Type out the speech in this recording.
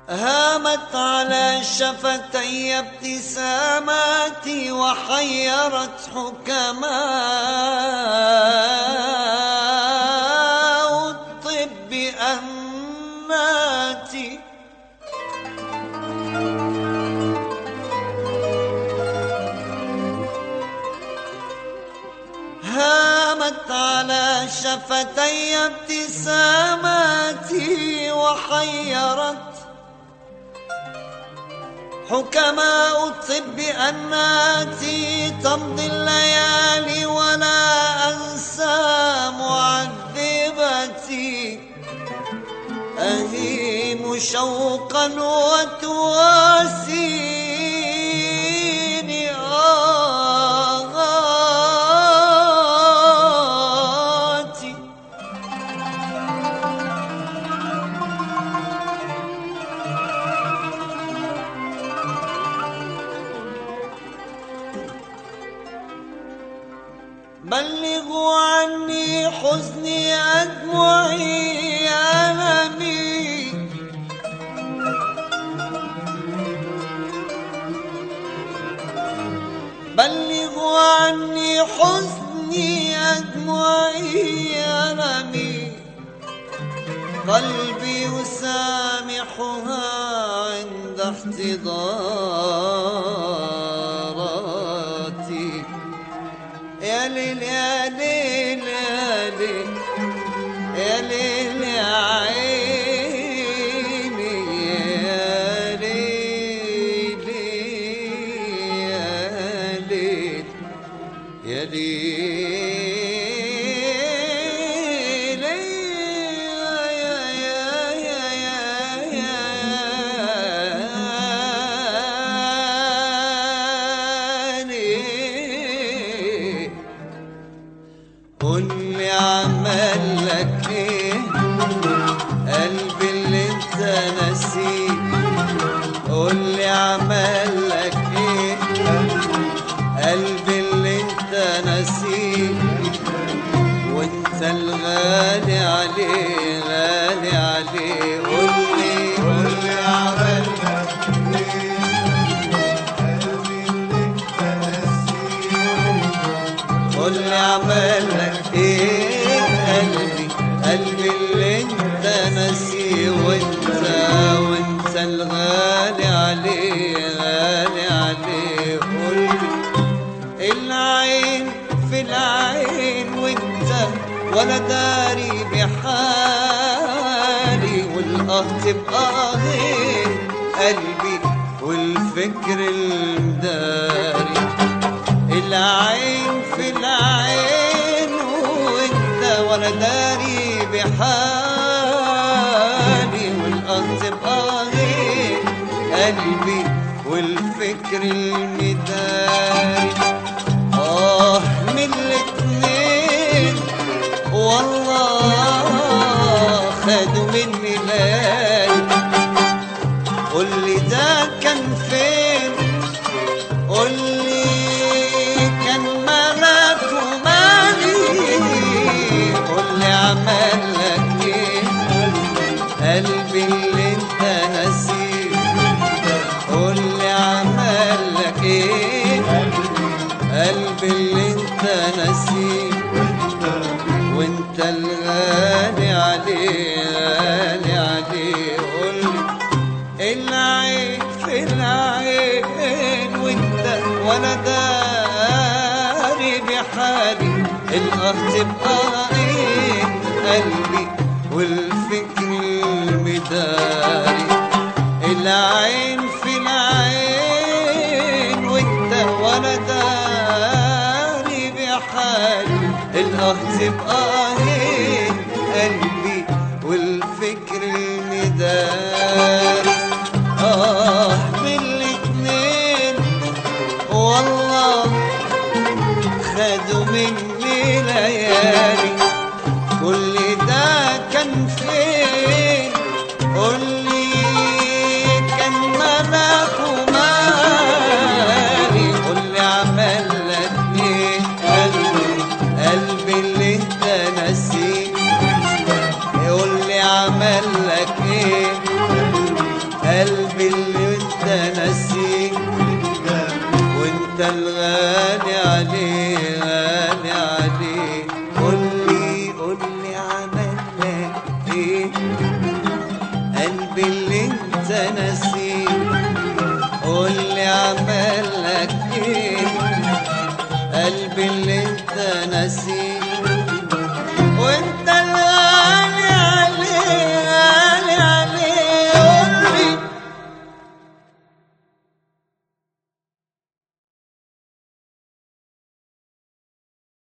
هامت على شفتي ابتساماتي وحيرت حكماء الطب أناتي هامت على شفتي ابتساماتي وحيرت حكماء الطب أناتي تمضي الليالي ولا أنسى معذبتي أهيم شوقا وتواسيني آغاتي بلغوا عني حزني أدمعي ألمي بلغوا عني حزني أدمعي ألمي قلبي يسامحها عند احتضاراتي يا ليل يا ليل يا ليل يا ليل يا عيني يا ليل يا ليل يا ليل يا يا يا يا يا ليل قول لي عمل لك ايه قلبي اللي انت نسيه قول لي عمل لك ايه قلبي اللي انت نسيه وانت الغالي عليه غالي عليه قول لي قول لي عمل لك قول لي عمل لك ايه قلبي قلبي اللي انت ناسيه وانت وانت الغالي عليه غالي عليه قول لي العين في العين وانت ولا داري بحالي والاه تبقى غير قلبي والفكر المداري العين في العين وانت ولا داري بحالي والقصد بقى غير قلبي والفكر المداري اه من الاتنين والله خدوا مني ليالي قول لي ده كان فين قول لي كان مالك ومالي قول لي عمل لك ايه قلبي اللي انت نسيه قول لي عمل لك ايه قلبي اللي انت نسيه وانت الغالي عليه غالي عليه قول لي العين في العين وانت ولا داري بحالي الاه تبقى ايه قلبي والفكر المداري العين في العين وانت ولا داري بحالي الاه تبقى ايه قلبي والفكر المداري آه بالاتنين والله خدوا مني ليالي كل ده كان فين قول لي كان ملاك ومالي قول لي عمل لك ايه قلبي قلبي اللي انت نسيه يقول لي عمل لك ايه اللي